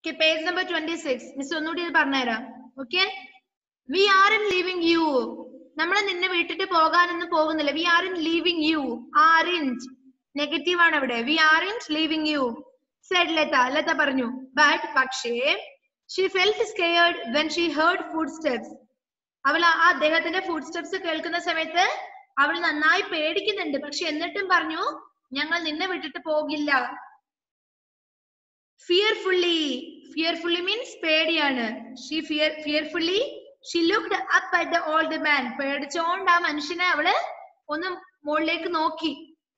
Page number twenty six miss ഒന്നുകൂടി ഇത് പറഞ്ഞുതരാം okay we aren't leaving you നമ്മൾ നിന്നെ വിട്ടിട്ട് പോകാനൊന്നും പോകുന്നില്ല we aren't leaving you aren't negative ആണ് അവിടെ we aren't leaving you said Latha Latha പറഞ്ഞു ബട്ട് പക്ഷേ she felt scared when she heard footsteps അവൾ ആ അദ്ദേഹത്തിന്റെ ഫുഡ് സ്റ്റെപ്സ് കേൾക്കുന്ന സമയത്ത് അവൾ നന്നായി പേടിക്കുന്നുണ്ട് പക്ഷെ എന്നിട്ടും പറഞ്ഞു ഞങ്ങൾ നിന്നെ വിട്ടിട്ട് പോകില്ല ഫിയർഫുള്ളി ഫിയർഫുള്ളി മീൻസ് പേടിയാണ് she fear fearfully she looked up at the old man പേടിച്ചോണ്ട് ആ മനുഷ്യനെ അവള് ഒന്ന് മുകളിലേക്ക് നോക്കി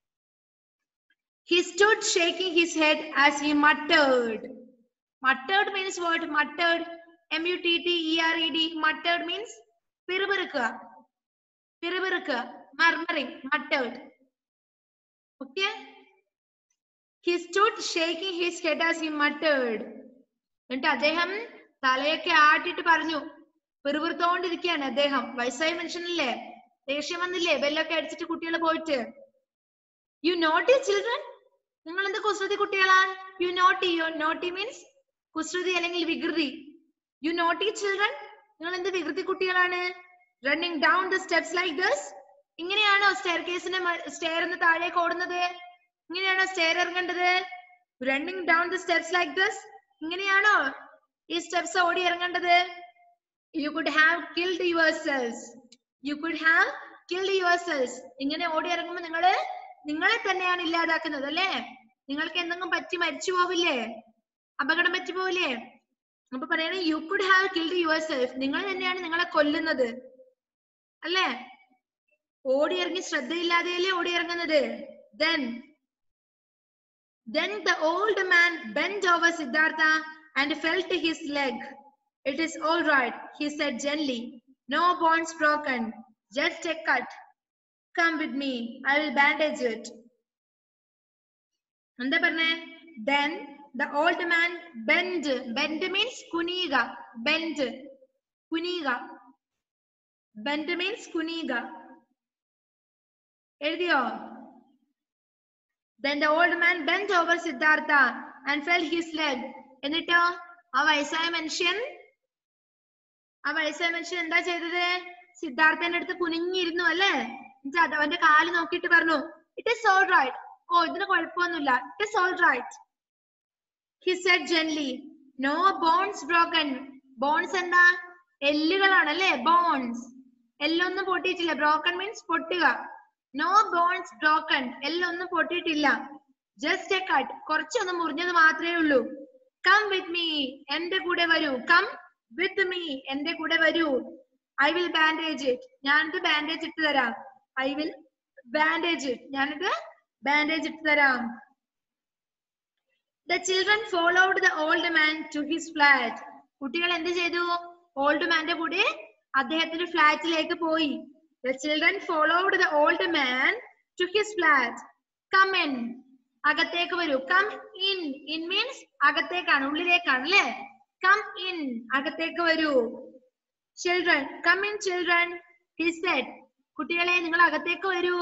he stood shaking his head as he muttered muttered means what muttered M U T T E R E D muttered means പിറുപിറുക്കുക പിറുപിറുക്കുക murmuring muttered okay he stood shaking his head as he muttered എന്നിട്ട് അദ്ദേഹം തലയൊക്കെ ആട്ടിട്ട് പറഞ്ഞു പിറുപിറുത്തോണ്ടിരിക്കുകയാണ് അദ്ദേഹം വയസ്സായ മനുഷ്യനല്ലേ ദേഷ്യം വന്നില്ലേ ബെല്ലൊക്കെ അടിച്ചിട്ട് കുട്ടികൾ പോയിട്ട് യു നോട്ടി ചിൽഡ്രൻ നിങ്ങൾ എന്ത് കുസൃതി കുട്ടികളാ you naughty you naughty means കുസൃതി അല്ലെങ്കിൽ വികൃതി യു നോട്ടി ചിൽഡ്രൻ നിങ്ങൾ എന്ത് വികൃതി കുട്ടികളാണ് running down the steps like this ഇങ്ങനെയാണോ സ്റ്റെയർ കേസിന്റെ സ്റ്റെയർ എന്ന് താഴേക്ക് ഓടുന്നത് ഇങ്ങനെയാണോ സ്റ്റെയർ ഇറങ്ങേണ്ടത് running down the steps like this ഇങ്ങനെയാണോ ഈ സ്റ്റെപ്സ് ഓടി ഇറങ്ങേണ്ടത് you could have killed yourselves you could have killed yourselves ഇങ്ങനെ ഓടി ഇറങ്ങുമ്പോൾ നിങ്ങള് നിങ്ങളെ തന്നെയാണ് ഇല്ലാതാക്കുന്നത് അല്ലേ നിങ്ങൾക്ക് എന്തെങ്കിലും പറ്റി മരിച്ചു പോവില്ലേ അപകടം പറ്റി പോവില്ലേ അപ്പൊ പറയണേ you could have killed yourself നിങ്ങൾ തന്നെയാണ് നിങ്ങളെ കൊല്ലുന്നത് അല്ലേ ഓടി ഇറങ്ങി ശ്രദ്ധയില്ലാതെയല്ലേ ഓടി ഇറങ്ങുന്നത് then Then the old man bent over Siddhartha and felt his leg. It is all right, he said gently. No bones broken, just a cut. Come with me, I will bandage it. എന്താ പറഞ്ഞേ then the old man bend bend means കുനിയുക bend കുനിയുക bend means കുനിയുക എഴുതിയോ Then the old man bent over Siddhartha and felt his leg. എന്നിട്ടോ ആ വയസ്സായ മനുഷ്യൻ ആ വയസ്സായ മനുഷ്യൻ എന്താ ചെയ്തത് സിദ്ധാർത്ഥന്റെ അടുത്ത് കുനിഞ്ഞിരുന്നു അല്ലേ എന്നിട്ട് അത് അവന്റെ കാല് നോക്കിയിട്ട് പറഞ്ഞു ഇറ്റ് ഇസ് ഓൾ റൈറ്റ് ഓ ഇതിന് കുഴപ്പമൊന്നുമില്ല it is all right he said gently no bones broken bones എന്താ എല്ലുകളാണ് അല്ലേ ബോൺസ് എല്ലൊന്നും പൊട്ടിയിട്ടില്ല ബ്രോക്കൺ മീൻസ് പൊട്ടുക നോ ബോൺസ് ബ്രോക്കൺ എല്ലൊന്നും പൊട്ടിയിട്ടില്ല ജസ്റ്റ് എ കട്ട് കുറച്ചൊന്ന് മുറിഞ്ഞത് മാത്രമേ ഉള്ളൂ കം വിത്ത് മീ എന്റെ കൂടെ വരൂ കം വിത്ത് മീ എന്റെ കൂടെ വരൂ ഐ വിൽ ബാൻഡേജ് ഇറ്റ് ഞാനിത് ബാൻഡേജ് ഇട്ട് തരാം ഐ വിൽ ബാൻഡേജ് ഇറ്റ് ഞാനിത് ബാൻഡേജ് ഇട്ട് തരാം the children followed the old man to his flat കുട്ടികൾ എന്ത് ചെയ്തു ഓൾഡ് മാന്റെ കൂടെ അദ്ദേഹത്തിന്റെ ഫ്ലാറ്റിലേക്ക് പോയി the children followed the old man to his flat come in അകത്തേക്ക് വരൂ കം ഇൻ ഇൻ മീൻസ് അകത്തേക്കാണ് ഉള്ളിലേക്കാണ് അല്ലേ കം ഇൻ അകത്തേക്ക് വരൂ children come in children he said കുട്ടികളെ നിങ്ങൾ അകത്തേക്ക് വരൂ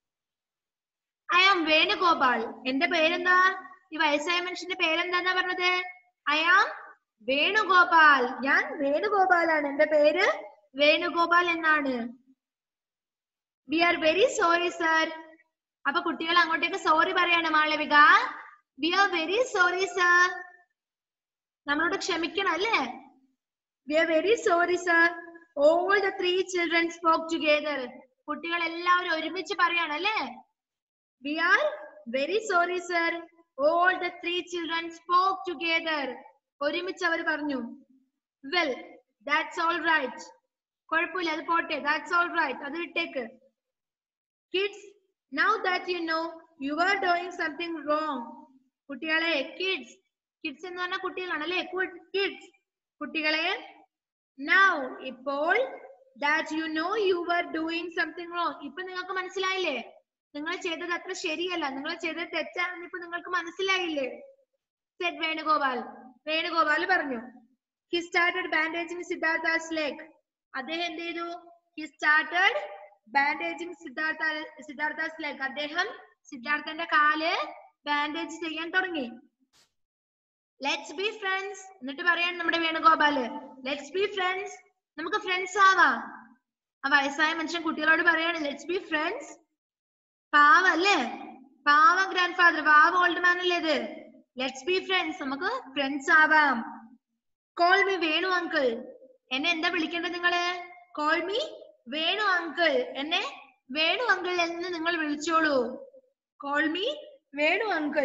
ഐ ആം വേണുഗോപാൽ എന്റെ പേരെന്താ ഈ വയസ്സായ മനുഷ്യന്റെ പേരെന്താന്നാ പറഞ്ഞത് ഐ ആം വേണുഗോപാൽ ഞാൻ വേണുഗോപാലാണ് എന്റെ പേര് വേണുഗോപാൽ എന്നാണ് we are very sorry sir അപ്പൊ കുട്ടികൾ അങ്ങോട്ടേക്ക് സോറി പറയാണ് Malavika we are very sorry sir നമ്മളോട് ക്ഷമിക്കണം അല്ലേ we are very sorry sir all the three children spoke together കുട്ടികൾ എല്ലാവരും ഒരുമിച്ച് പറയാണ് അല്ലേ we are very sorry sir all the three children spoke together ഒരുമിച്ച് അവർ പറഞ്ഞു വെൽ ദാറ്റ്സ് ഓൾ റൈറ്റ് കുഴപ്പമില്ല അത് പോട്ടെ ദാറ്റ്സ് ഓൾ റൈറ്റ് അത് വിട്ടേക്ക് kids now that you know you are doing something wrong കുട്ടികളെ കിഡ്സ് കിഡ്സ് എന്ന് പറഞ്ഞ കുട്ടികളാണ് അല്ലെ കിഡ്സ് കുട്ടികളെ നൗ ഇപ്പോൾ that you know you are doing something wrong ഇപ്പൊ നിങ്ങൾക്ക് മനസ്സിലായില്ലേ നിങ്ങൾ ചെയ്തത് അത്ര ശരിയല്ല നിങ്ങൾ ചെയ്തത് തെറ്റാണെന്ന് ഇപ്പൊ നിങ്ങൾക്ക് മനസ്സിലായില്ലേ സെഡ് വേണുഗോപാൽ വേണുഗോപാൽ പറഞ്ഞു he started bandaging Siddhartha's leg അദ്ദേഹം എന്ത് ചെയ്തു he started bandaging Siddhartha Siddhartha's leg അദ്ദേഹം സിദ്ധാർത്ഥന്റെ കാല് ബാൻഡേജ് ചെയ്യാൻ തുടങ്ങി ലെറ്റ്സ് ബി ഫ്രണ്ട്സ് എന്നിട്ട് പറയാണ് നമ്മുടെ വേണുഗോപാല് ലെറ്റ്സ് ബി ഫ്രണ്ട്സ് നമുക്ക് ഫ്രണ്ട്സ് ആവാം ആ വയസ്സായ മനുഷ്യൻ കുട്ടികളോട് പറയാണ് ലെറ്റ്സ് ബി ഫ്രണ്ട്സ് പാവ അല്ലേ പാവ ഗ്രാൻഡ് ഫാദർ പാവ ഓൾഡ് മാൻ അല്ലേ ഇത് ലെറ്റ്സ് ബി ഫ്രണ്ട്സ് നമുക്ക് ഫ്രണ്ട്സ് ആവാം കോൾ മീ വേണു അങ്കിൾ എന്നെ എന്താ വിളിക്കേണ്ടത് നിങ്ങള് കോൾ മീ വേണു അങ്കിൾ എന്നെ വേണു അങ്കിൾ എന്ന് നിങ്ങൾ വിളിച്ചോളൂ call me Venu uncle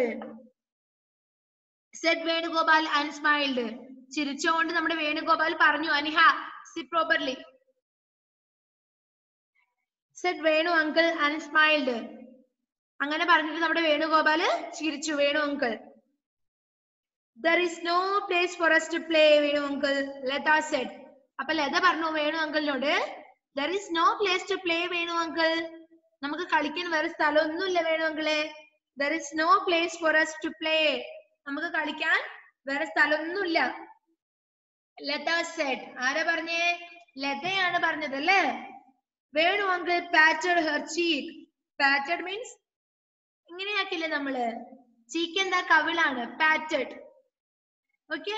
said Venugopal and smiled ചിരിച്ചുകൊണ്ട് നമ്മുടെ വേണുഗോപാൽ പറഞ്ഞു Aniha sit properly said Venu uncle and smiled അങ്ങനെ പറഞ്ഞിട്ട് നമ്മുടെ വേണുഗോപാല് ചിരിച്ചു Venu uncle there is no place for us to play Venu uncle Latha said അപ്പൊ ലത പറഞ്ഞു വേണു അങ്കിളിനോട് there is no place to play Venu uncle നമുക്ക് കളിക്കാൻ വേറെ സ്ഥലമൊന്നുമില്ല വേണു അങ്കിളെ there is no place for us to play നമുക്ക് കളിക്കാൻ വേറെ സ്ഥലമൊന്നുമില്ല ലത സെഡ് ആരാ പറഞ്ഞേ ലതയാണ് പറഞ്ഞത് അല്ലേ Venu uncle patted her cheek patted means ഇങ്ങനെയാക്കില്ലേ നമ്മള് ചീക്ക് എന്താ കവിളാണ് patted okay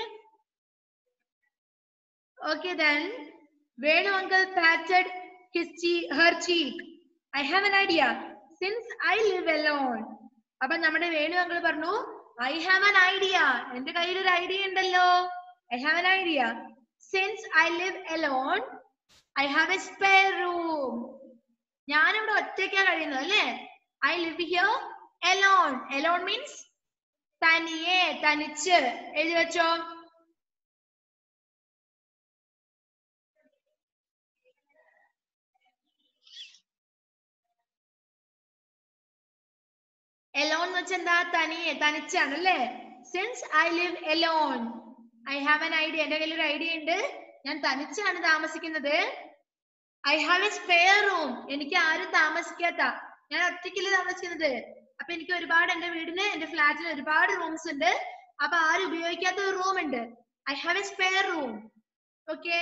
okay then Venu uncle patted his ചീ her cheek I have an idea since I live alone അപ്പൊ നമ്മുടെ വേണു അങ്കിൾ പറഞ്ഞു ഐ ഹാവ് എൻ ഐഡിയ എന്റെ കയ്യിൽ ഒരു ഐഡിയ ഉണ്ടല്ലോ I have an idea since I live alone I have a spare room ഞാനിവിടെ ഒറ്റയ്ക്കാ കഴിയുന്നത് അല്ലേ I live here Elon Elon means തനിയെ തനിച്ച് എഴുതി വെച്ചോ എലോൺ എന്ന് വെച്ചാൽ എന്താ തനിയെ തനിച്ചാണ് അല്ലേ since I live alone I have an idea എന്റെ കയ്യിൽ ഒരു ഐഡിയ ഉണ്ട് ഞാൻ തനിച്ചാണ് താമസിക്കുന്നത് I have a spare room എനിക്ക് ആരും താമസിക്കാത്ത ഞാൻ ഒറ്റയ്ക്കല്ലേ താമസിക്കുന്നത് അപ്പൊ എനിക്ക് ഒരുപാട് എന്റെ വീടിന് എന്റെ ഫ്ലാറ്റിന് ഒരുപാട് റൂംസ് ഉണ്ട് അപ്പൊ ആരും ഉപയോഗിക്കാത്ത ഒരു റൂം ഉണ്ട് I have a spare room okay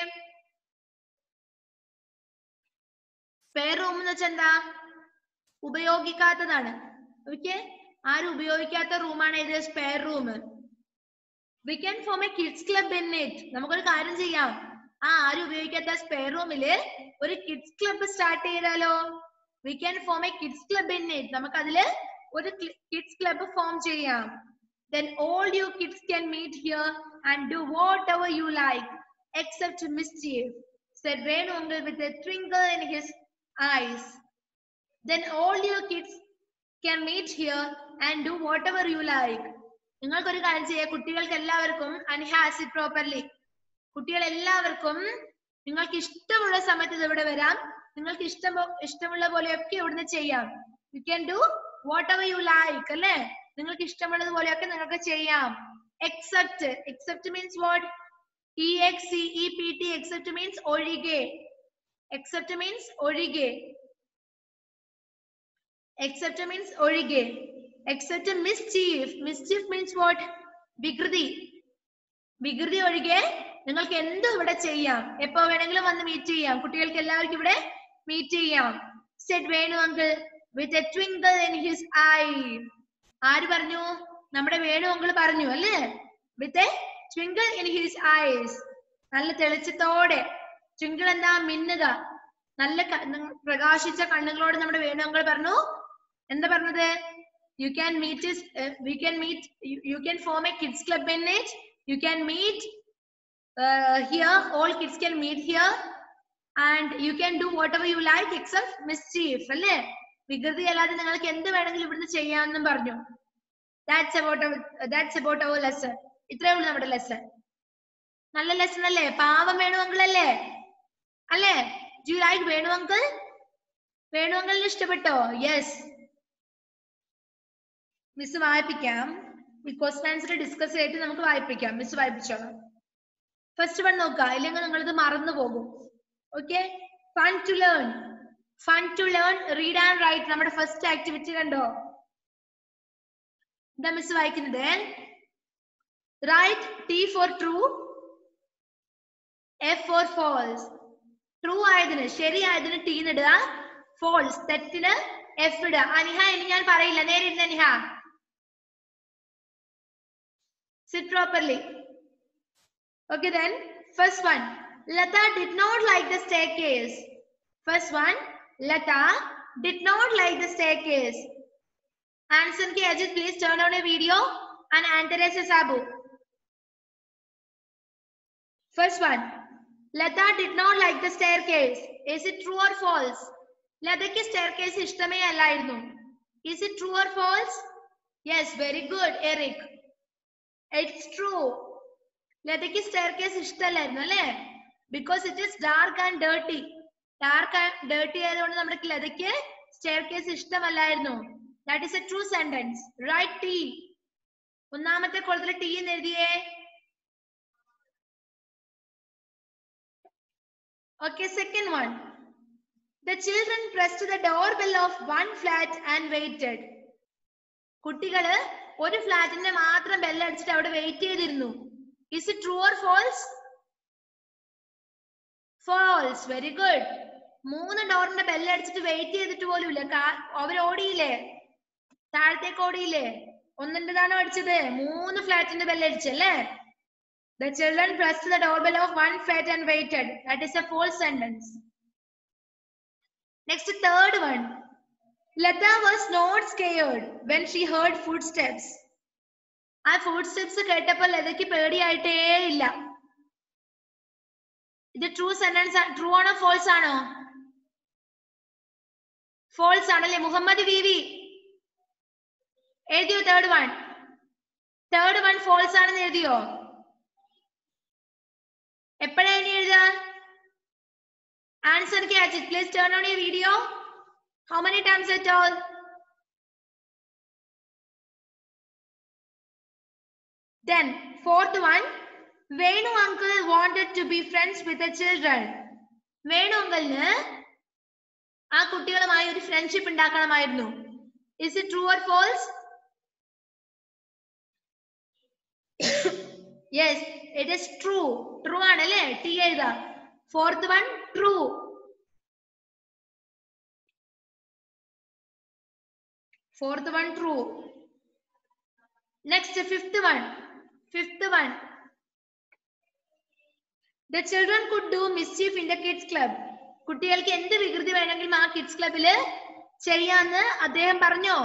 spare room എന്ന് വെച്ചാൽ എന്താ ഉപയോഗിക്കാത്തതാണ് ഓക്കെ ആരും ഉപയോഗിക്കാത്ത റൂമാണ് ഇത് spare room we can form a kids club in it നമുക്കൊരു കാര്യം ചെയ്യാം ആ ആരും ഉപയോഗിക്കാത്ത സ്പെയർ റൂമില് ഒരു കിഡ്സ് ക്ലബ് സ്റ്റാർട്ട് ചെയ്താലോ we can form a kids club in it നമുക്ക് അതില് ഒരു കിഡ്സ് ക്ലബ് ഫോം ചെയ്യാം then all you kids can meet here and do whatever you like except mischief said Venu uncle with a twinkle in his eyes then all you kids can meet here and do whatever you like നിങ്ങൾക്കൊരു കാര്യം ചെയ്യാം കുട്ടികൾക്ക് എല്ലാവർക്കും അൻഹാസ് it properly കുട്ടികൾ എല്ലാവർക്കും നിങ്ങൾക്ക് ഇഷ്ടമുള്ള സമയത്ത് ഇത് ഇവിടെ വരാം നിങ്ങൾക്ക് ഇഷ്ടം ഇഷ്ടമുള്ള പോലെയൊക്കെ ഇവിടുന്ന് ചെയ്യാം you can do whatever you like അല്ലേ നിങ്ങൾക്ക് ഇഷ്ടമുള്ളത് പോലെയൊക്കെ നിങ്ങൾക്ക് ചെയ്യാം except except means what E X C E P T except means ഒഴികെ എക്സെപ്റ്റ് മീൻസ് ഒഴികെ എക്സെപ്റ്റ് മീൻസ് ഒഴികെ except mischief mischief means what വികൃതി വികൃതി ഒഴികെ നിങ്ങൾക്ക് എന്തും ഇവിടെ ചെയ്യാം എപ്പോ വേണമെങ്കിലും വന്ന് മീറ്റ് ചെയ്യാം കുട്ടികൾക്ക് എല്ലാവർക്കും ഇവിടെ മീറ്റ് ചെയ്യാം said Venu uncle with a twinkle in his eye ആര് പറഞ്ഞു നമ്മുടെ വേണു അങ്കിൾ പറഞ്ഞു അല്ലേ with a twinkle in his eyes നല്ല തെളിച്ചത്തോടെ ട്വിങ്കിൾ എന്താ മിന്നുക നല്ല ക- ന- പ്രകാശിച്ച കണ്ണുകളോട് നമ്മുടെ വേണു അങ്കിൾ പറഞ്ഞു എന്താ പറഞ്ഞത് you can meet we can meet you can form a kids club in it you can meet here all kids can meet here and you can do whatever you like except mischief അല്ലേ വികൃതി അല്ലാതെ നിങ്ങൾക്ക് എന്ത് വേണമെങ്കിലും ഇവിടുന്ന് ചെയ്യാമെന്നും പറഞ്ഞു that's about that's about our lesson ഇത്രേ ഉള്ളൂ നമ്മുടെ ലെസൺ നല്ല ലെസൺ അല്ലേ പാവം വേണു അങ്കിൾ അല്ലേ അല്ലേ do like Venu uncle Venu അങ്കിളിന് ഇഷ്ടപ്പെട്ടോ യെസ് മിസ് വായിപ്പിക്കാം ഈ ക്വസ്റ്റൻ ആൻസർ ഡിസ്കസ് ചെയ്തിട്ട് നമുക്ക് വായിപ്പിക്കാം മിസ് വായിപ്പിച്ചോളാം ഫസ്റ്റ് വൺ നോക്കുക ഇല്ലെങ്കിൽ നിങ്ങൾ ഇത് മറന്നു പോകും okay fun to learn fun to learn read and write നമ്മുടെ ഫസ്റ്റ് ആക്ടിവിറ്റി കണ്ടോ എന്താ മിസ് വായിക്കുന്നത് write T for true F for false true ആയതിന് ശരിയായതിന് ടി ഇടുക ഫോൾസ് തെറ്റിന് എഫ് ഇടുക അനിഹ ഇനി ഞാൻ പറയില്ല നേരെ ഇരുന്ന് Aniha Sit properly. Okay then. First one. Lata did not like the staircase. First one. Lata did not like the staircase. Answer ki Ajit, please turn on a video and answer as a Sabu. First one. Lata did not like the staircase. Is it true or false? ലതയ്ക്ക് staircase ഇഷ്ടമേ അല്ലായിരുന്നു is it true or false yes very good Eric it's true ലതയ്ക്ക് staircase ഇഷ്ടമല്ലായിരുന്നു അല്ലേ because it is dark and dirty dark and dirty ആയതുകൊണ്ട് നമ്മുടെ ലതയ്ക്ക് staircase ഇഷ്ടമല്ലായിരുന്നു that is a true sentence right T ഒന്നാമത്തെ കോളത്തിൽ ടി എന്ന് എഴുതിയേ Okay, second one. The children pressed the doorbell of one flat and waited. കുട്ടികള് ഒരു ഫ്ലാറ്റിന്റെ മാത്രം ബെല്ലടിച്ചിട്ട് അവിടെ വെയിറ്റ് ചെയ്തിരുന്നു is it true or false false very good മൂന്ന് ഡോറിന്റെ ബെല്ലടിച്ചിട്ട് വെയിറ്റ് ചെയ്തിട്ട് പോലും ഇല്ല അവർ ഓടിയില്ലേ താഴത്തേക്ക് ഓടിയില്ലേ ഒന്നിൻ്റെതാണോ അടിച്ചത് മൂന്ന് ഫ്ലാറ്റിന്റെ ബെല്ലടിച്ചല്ലേ The children pressed the doorbell of one flat and waited. That is a false sentence. Next, third one. Lata was not scared when she heard footsteps. ആ footsteps കേട്ടപ്പോൾ ലതയ്ക്ക് പേടിയായിട്ടേ ഇല്ല ഇത് ട്രൂ സെന്റൻസ് ട്രൂ ആണോ ഫോൾസ് ആണോ false ആണല്ലേ Muhammad V V എഴുതിയോ third one third one false ആണെന്ന് എഴുതിയോ എപ്പോഴാ ഇനി എഴുതാ answer K Ajith please turn on you video how many times at all Then, fourth one, Venu uncle wanted to be friends with the children. Venu അങ്കലിന് ആ കുട്ടികളുമായി ഒരു ഫ്രണ്ട്ഷിപ്പ് ഉണ്ടാക്കണമായിരുന്നു is it true or false yes it is true true ആണല്ലേ T എഴുതാ fourth one true fourth one true next fifth one fifth one the children could do mischief in the kids club കുട്ടികൾക്ക് എന്ത് വികൃതി വേണമെങ്കിലും ആ kids ക്ലബില് ചെയ്യാന്ന് അദ്ദേഹം പറഞ്ഞോ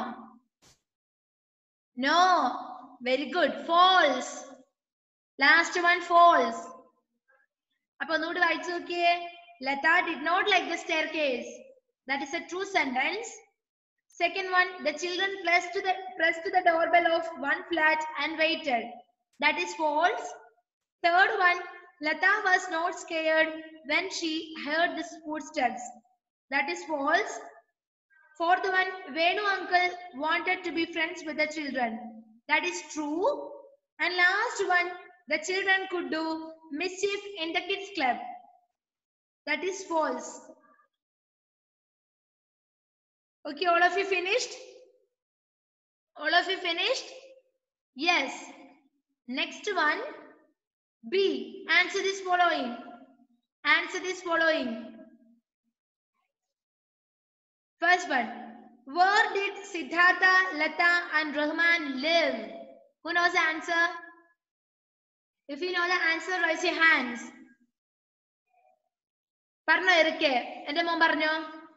no very good false last one false അപ്പൊ ഒന്നുകൂടി വായിച്ചു നോക്കിയേ Latha did not like the staircase that is a true sentence second one the children pressed the pressed the doorbell of one flat and waited that is false third one lata was not scared when she heard the footsteps that is false fourth one venu uncle wanted to be friends with the children that is true and last one the children could do mischief in the kids club that is false okay all of you finished all of you finished yes next one b answer this following answer this following first one where did siddhartha lata and rahman live who knows the answer if you know the answer raise your hands പറഞ്ഞോ ഇരിക്കെ എന്റെ മോൻ പറഞ്ഞോ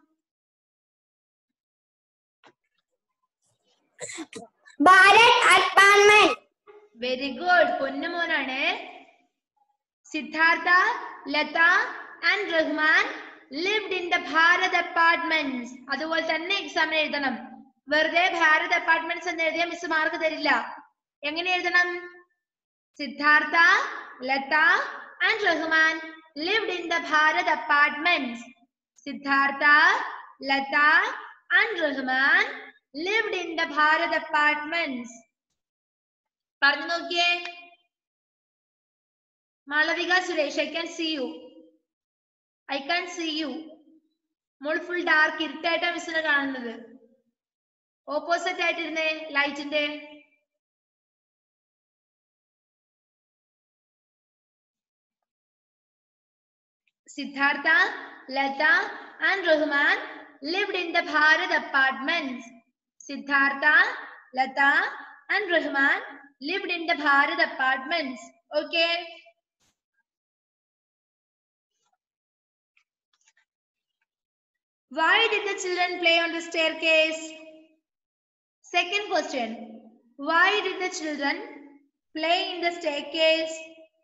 Bharat apartment very good പൊന്നുമോനാണ് Siddhartha Latha and Rahman lived in the Bharat apartments അതുപോലെ തന്നെ എക്സാമിന് എഴുതണം വെറുതെ ഭാരത് അപ്പാർട്ട്മെന്റ്സ് എന്ന് എഴുതിയ മിസ് മാർക്ക് തരില്ല എങ്ങനെ എഴുതണം Siddhartha Latha and Rahman lived in the Bharat apartments Siddhartha Latha and Rahman lived in the Bharat apartments പറഞ്ഞു നോക്കിയേ Malavika Suresh I can see you I can see you മോൾ ഫുൾ ഡാർക്ക് ഇരുട്ടായിട്ടാ മിസ്സിനെ കാണുന്നത് ഓപ്പോസിറ്റ് ആയിട്ടിരുന്നേ ലൈറ്റിന്റെ Siddhartha Latha and Rahman lived in the Bharat apartments. Siddhartha, Lata, and Rahman lived in the Bharat apartments. Okay. Why did the children play on the staircase? Second question. Why did the children play in the staircase?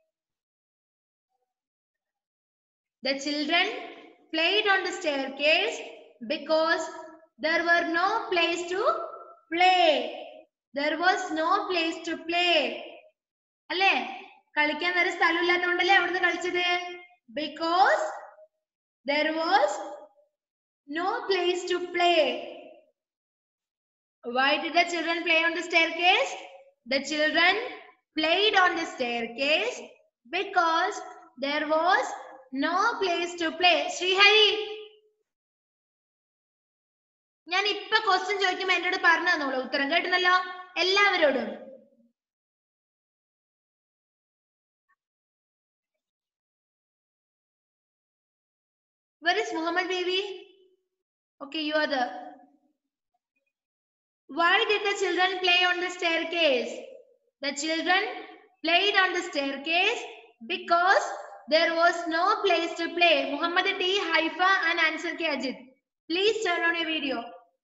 The children played on the staircase because there were no place to play. There was no place to play. അല്ലേ കളിക്കാൻ വേറെ സ്ഥലമില്ലാത്തതുകൊണ്ടല്ലേ അവിടുന്ന് കളിച്ചത് because there was no place to play. Why did the children play on the staircase? The children played on the staircase because there was no place to play. Sreehari ഞാൻ ഇപ്പൊ question ചോദിക്കുമ്പോ എന്നോട് പറഞ്ഞു തന്നോളൂ ഉത്തരം കേട്ടുന്നല്ലോ എല്ലാവരോടും Where is Muhammad baby? Okay, you are the. Why did the children play on the staircase? The children played on the staircase because there was no place to play. Muhammad T, Haifa, and Answer K Ajit. Please turn on your video.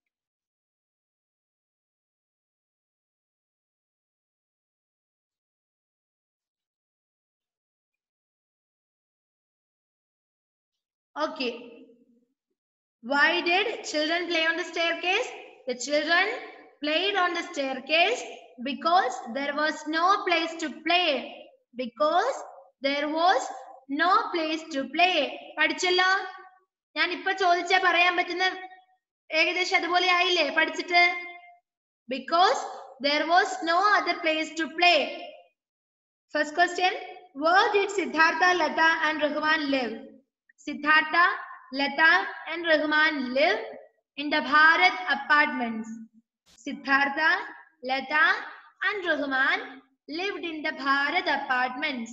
Okay. Why did children play on the staircase? The children played on the staircase because there was no place to play. Because there was no place to play. പഠിച്ചല്ലോ ഞാൻ ഇപ്പൊ ചോദിച്ചാ പറയാൻ പറ്റുന്ന ഏകദേശം അതുപോലെ ആയില്ലേ പഠിച്ചിട്ട് because there was no other place to play. First question, where did Siddhartha, Lata and Rahman live? Siddhartha, Lata and Rahman live in the Bharat apartments. Siddhartha, Lata and Rahman lived in the Bharat apartments.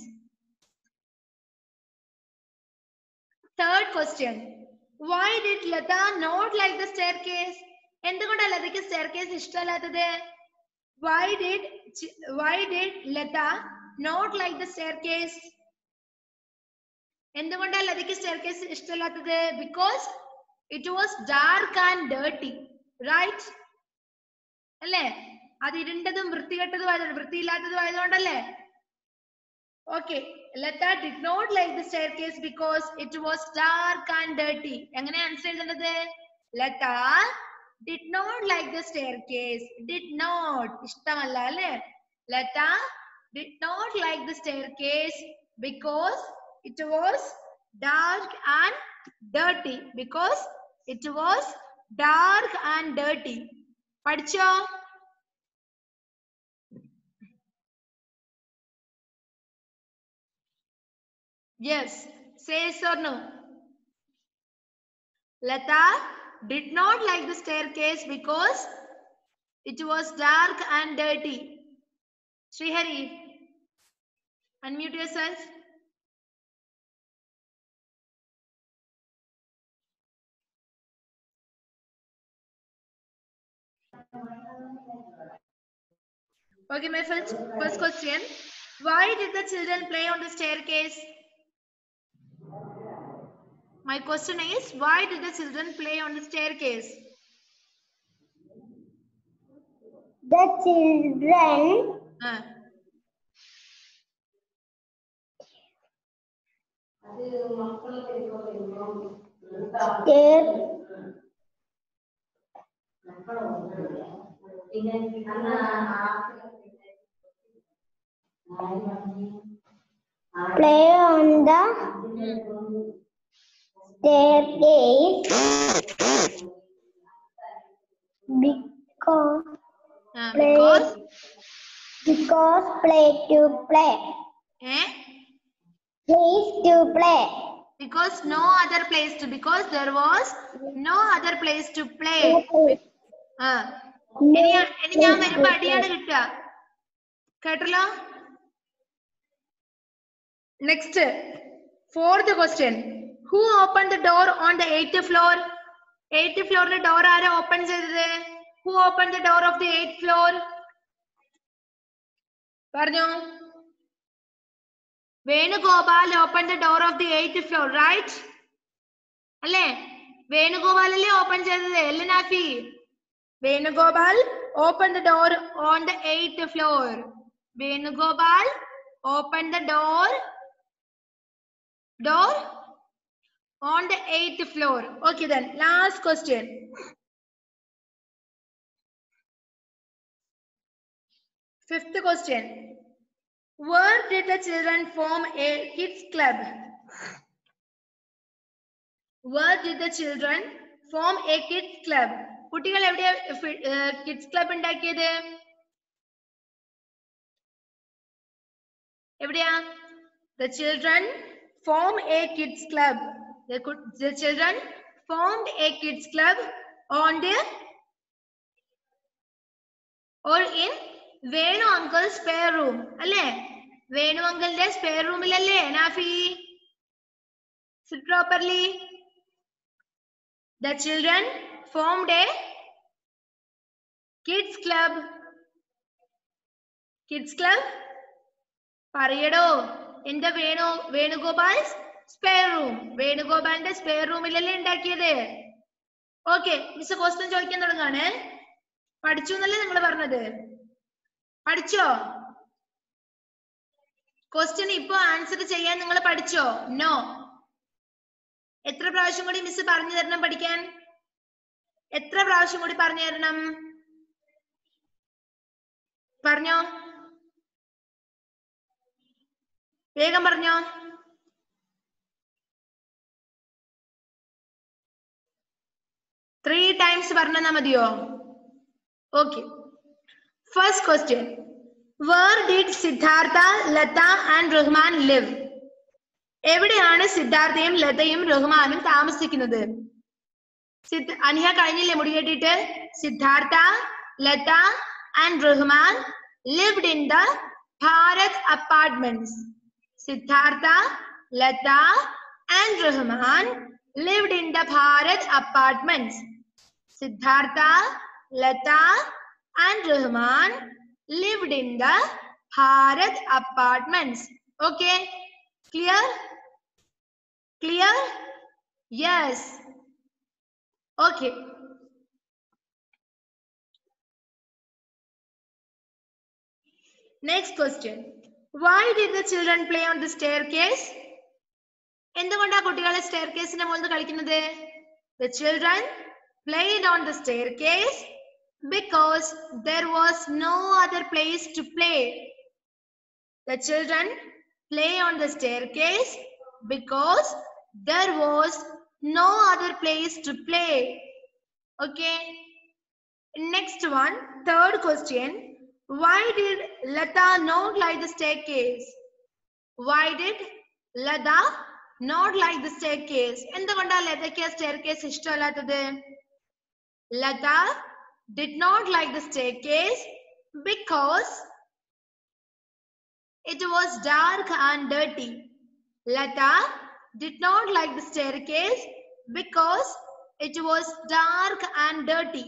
Third question. Why did Lata not like the staircase? എന്തുകൊണ്ടാണ് ലതയ്ക്ക് staircase ഇഷ്ടമല്ലാത്തത് why did why did Latha not like the staircase എന്തുകൊണ്ടാണ് ലതയ്ക്ക് staircase ഇഷ്ടമല്ലാത്തത് because it was dark and dirty right അല്ലേ അത് ഇരുണ്ടതും വൃത്തികെട്ടതും ആയതുകൊണ്ട് വൃത്തിയില്ലാത്തതും ആയതുകൊണ്ടല്ലേ okay Latha did not like the staircase because it was dark and dirty എങ്ങനെ ആൻസർ എഴുതേണ്ടത് Latha did not like the staircase did not ഇഷ്ടമല്ല അല്ലേ Latha did not like the staircase because it was dark and dirty because it was dark and dirty പഠിച്ചോ yes say yes or no lata did not like the staircase because it was dark and dirty srihari unmute yourself Okay, my first, first question. Why did the children play on the staircase? My question is, why did the children play on the staircase? The children Uh, stayed play on the staircase because uh, play because, because play to play eh? place to play Because no other place to, because there was no other place to play. ആ ഇനി ഞാൻ- ഇനി ഞാൻ വരുമ്പോ അടിയാണ് കിട്ടുക കേട്ടല്ലോ next fourth question who open the door on the eighth floor eighth ഫ്ലോറിന്റെ ഡോർ ആരാ ഓപ്പൺ ചെയ്തത് who open the door of the eighth floor പറഞ്ഞോ Venugopal open the door of the eight floor right അല്ലേ വേണുഗോപാൽ അല്ലേ ഓപ്പൺ ചെയ്തത് അല്ലേ Nafi Venugopal open the door on the eight floor Venugopal open the door door on the eighth floor. Okay, then last question. Fifth question. Where did the children form a kids club? Where did the children form a kids club? കുട്ടികൾ എവിടെയാ kids club ഉണ്ടാക്കിയത് എവിടെയാ The children form a kids club. The, cou- the children formed a kids club on the or in Venu uncle spare room അല്ലേ വേണു അങ്കിളിന്റെ spare റൂമിലല്ലേ Nafi sit properly the children formed a kids club kids club പറയടോ എന്റെ Venu Venugopal spare room വേണുഗോപാലിന്റെ spare റൂമിലല്ലേ ഉണ്ടാക്കിയത് okay miss question ചോദിക്കാൻ തുടങ്ങാണ് പഠിച്ചു എന്നല്ലേ നിങ്ങൾ പറഞ്ഞത് പഠിച്ചോ ക്വസ്റ്റ്യൻ ഇപ്പൊ ആൻസർ ചെയ്യാൻ നിങ്ങൾ പഠിച്ചോ നോ എത്ര പ്രാവശ്യം കൂടി മിസ് പറഞ്ഞു തരണം പഠിക്കാൻ എത്ര പ്രാവശ്യം കൂടി പറഞ്ഞു തരണം പറഞ്ഞോ വേഗം പറഞ്ഞോ ത്രീ ടൈംസ് പറഞ്ഞാ മതിയോ okay first question where did Siddhartha Latha and Rahman live എവിടെയാണ് സിദ്ധാർത്ഥയും ലതയും റഹ്മാനും താമസിക്കുന്നത് സിദ്ധ അനിഹ കഴിഞ്ഞില്ലേ മുടി കെട്ടിയിട്ട് Siddhartha Latha and Rahman lived in the Bharat apartments Siddhartha Latha and Rahman lived in the Bharat apartments. Siddhartha, Lata and Rahman lived in the Bharat apartments. Okay? Clear? Clear? Yes. Okay. Next question. Why did the children play on the staircase? എന്തുകൊണ്ടാ കുട്ടികൾ stair കേസിന്റെ മുകളിൽ കളിക്കുന്നത് the children played on the staircase because there was no other place to play the children play on the staircase because there was no other place to play okay next one third question why did Latha not like the staircase why did Latha not like the staircase എന്തുകൊണ്ടാ ലതയ്ക്ക് staircase ഇഷ്ടമല്ലാത്തത് Latha did not like the staircase because it was dark and dirty Latha did not like the staircase because it was dark and dirty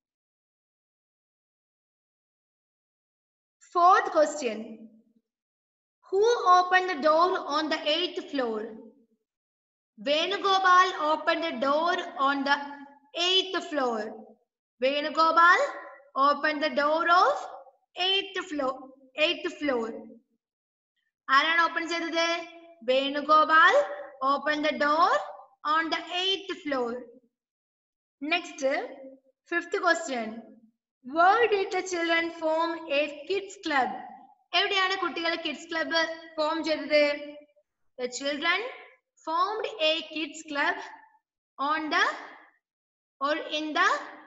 Fourth question. Who opened the door on the eighth floor? Venugopal opened the door on the eighth floor. Venugopal opened the door of eighth floor. Eighth floor. ആരാണ് open ചെയ്തത് Venugopal open the door on the eighth floor next fifth question where did the children form a kids club എവിടെയാണ് കുട്ടികൾ kids club form ചെയ്തത് the children formed a kids club on the or in the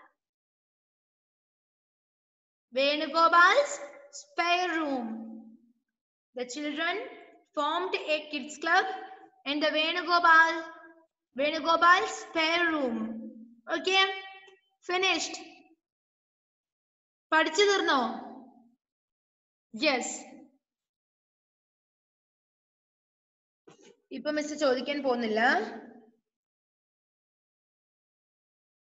Venugopal's spare room. The children formed a kids club in the Venugopal Venugopal's spare room. Okay, finished. പഠിച്ചു തീർന്നോ yes ഇപ്പൊ miss ചോദിക്കാൻ പോകുന്നില്ല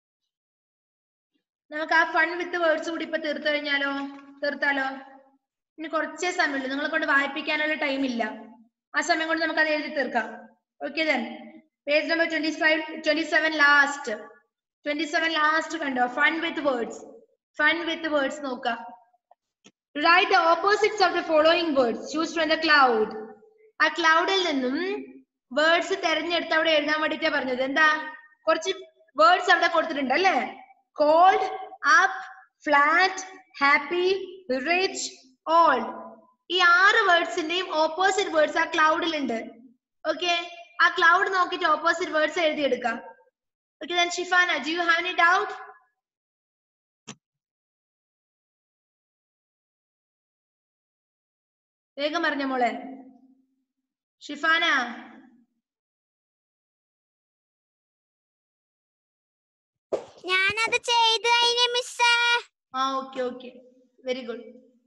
നമുക്ക് ആ fun with words കൂടി ഇപ്പൊ തീർത്തു കഴിഞ്ഞാലോ തീർത്താലോ ഇനി കുറച്ചേ സമയമുള്ളൂ നിങ്ങളെ കൊണ്ട് വായിപ്പിക്കാനുള്ള ടൈം ഇല്ല ആ സമയം കൊണ്ട് നമുക്ക് അത് എഴുതി തീർക്കാം okay then page number twenty five twenty seven last twenty seven last കണ്ടോ fun with words fun with words നോക്കാം write the opposites of the following words choose from the cloud ആ ക്ലൗഡിൽ നിന്നും വേർഡ്സ് തെരഞ്ഞെടുത്ത് അവിടെ എഴുതാൻ വേണ്ടിട്ടാ പറഞ്ഞത് എന്താ കുറച്ച് വേർഡ്സ് അവിടെ കൊടുത്തിട്ടുണ്ട് അല്ലേ cold up flat happy rich old ഈ ആറ് വേർഡ്സിന്റെയും ഓപ്പോസിറ്റ് വേർഡ്സ് ആ ക്ലൗഡിൽ ഉണ്ട് ഓക്കെ ആ ക്ലൗഡ് നോക്കിയിട്ട് ഓപ്പോസിറ്റ് വേർഡ്സ് എഴുതിയെടുക്കാം okay then Shifana do you have any doubt വേഗം പറഞ്ഞ മോളെ ഷിഫാന ഞാനത് ചെയ്തു കഴിഞ്ഞ മിസ്സേ ആ ഓക്കെ ഓക്കെ വെരി ഗുഡ്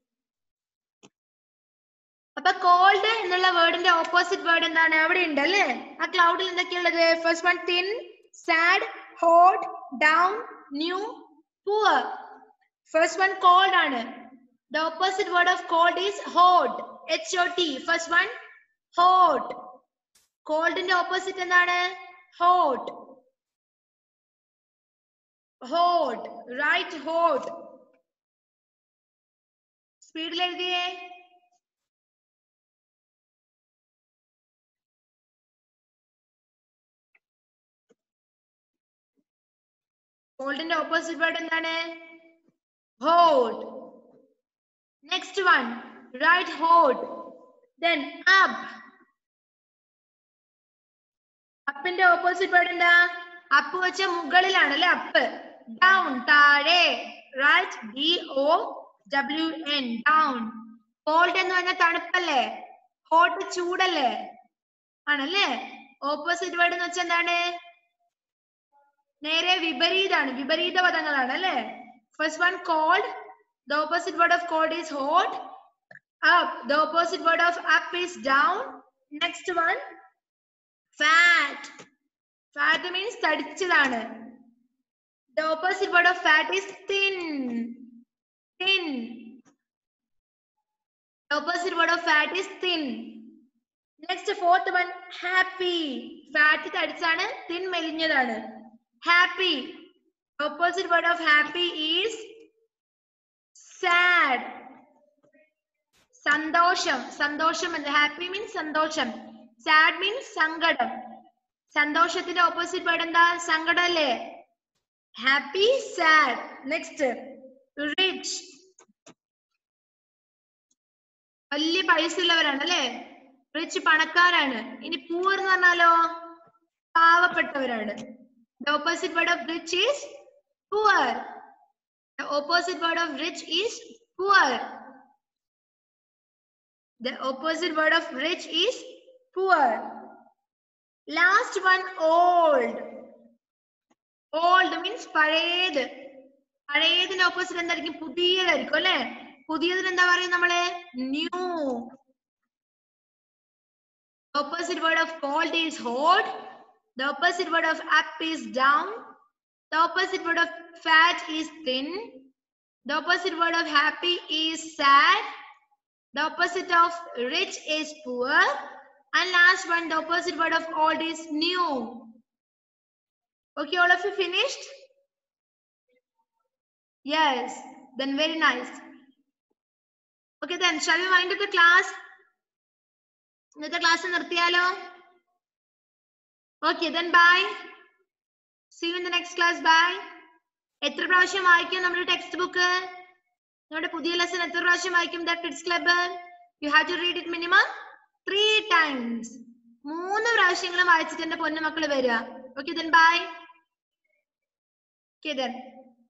അപ്പൊ കോൾഡ് എന്നുള്ള വേർഡിന്റെ ഓപ്പോസിറ്റ് വേർഡ് എന്താണ് അവിടെ ഉണ്ട് അല്ലേ ആ ക്ലൗഡിൽ എന്തൊക്കെയുള്ളത് first one thin sad hot down new poor first one cold ആണ് the opposite word of cold is hot H O T first one hot കോൾഡിന്റെ ഓപ്പോസിറ്റ് എന്താണ് ഹോട്ട് ഹോട്ട് റൈറ്റ് ഹോട്ട് സ്പീഡിൽ എഴുതിയേ കോൾഡിന്റെ ഓപ്പോസിറ്റ് വേർഡ് എന്താണ് hot next one right hot then up അപ്പിന്റെ opposite word എന്താ up വെച്ച മുകളിലാണ് അല്ലെ അപ്പ് ഡൗൺ താഴെ right D O W N down cold എന്ന് പറഞ്ഞാൽ തണുപ്പല്ലേ ഹോട്ട് ചൂടല്ലേ ആണല്ലേ ഓപ്പോസിറ്റ് വേർഡ് എന്ന് വെച്ചാൽ എന്താണ് നേരെ വിപരീതാണ് വിപരീത പദങ്ങളാണ് അല്ലേ first one cold the opposite word of cold is hot up the opposite word of up is down next one fat fat means തടിച്ചതാണ് the opposite word of fat is thin thin opposite word of fat is thin next fourth one happy fat തടിച്ചാണ് thin മെലിഞ്ഞതാണ് happy opposite word of happy is sad സന്തോഷം സന്തോഷം എന്ത് happy means സന്തോഷം sad means സങ്കടം സന്തോഷത്തിന്റെ opposite word എന്താ സങ്കടം അല്ലേ ഹാപ്പി സാഡ് നെക്സ്റ്റ് റിച്ച് വലിയ പൈസ ഉള്ളവരാണ് അല്ലേ റിച്ച് പണക്കാരാണ് ഇനി പൂർ എന്ന് പറഞ്ഞാലോ പാവപ്പെട്ടവരാണ് the opposite word of rich is poor the opposite word of rich is poor the opposite word of rich is poor last one old old means പഴയത് പഴയതിന്റെ ഓപ്പോസിറ്റ് എന്തായിരിക്കും പുതിയതായിരിക്കും അല്ലെ പുതിയതിന് എന്താ പറയുക നമ്മള് new opposite word of cold is hot the opposite word of up is down the opposite word of fat is thin the opposite word of happy is sad the opposite of rich is poor and last one the opposite word of old is new okay all of you finished yes then very nice okay then shall we wind up the class ഇന്നത്തെ class നിർത്തിയാലോ okay then bye see you in the next class bye എത്ര പ്രാവശ്യം വായിക്കും നമ്മുടെ text book നമ്മുടെ പുതിയ lesson എത്ര പ്രാവശ്യം വായിക്കും the kids club you have to read it minimum three times മൂന്ന് പ്രാവശ്യങ്ങളും വായിച്ചിട്ട് എന്റെ പൊന്നു മക്കള് വരിക okay then bye okay then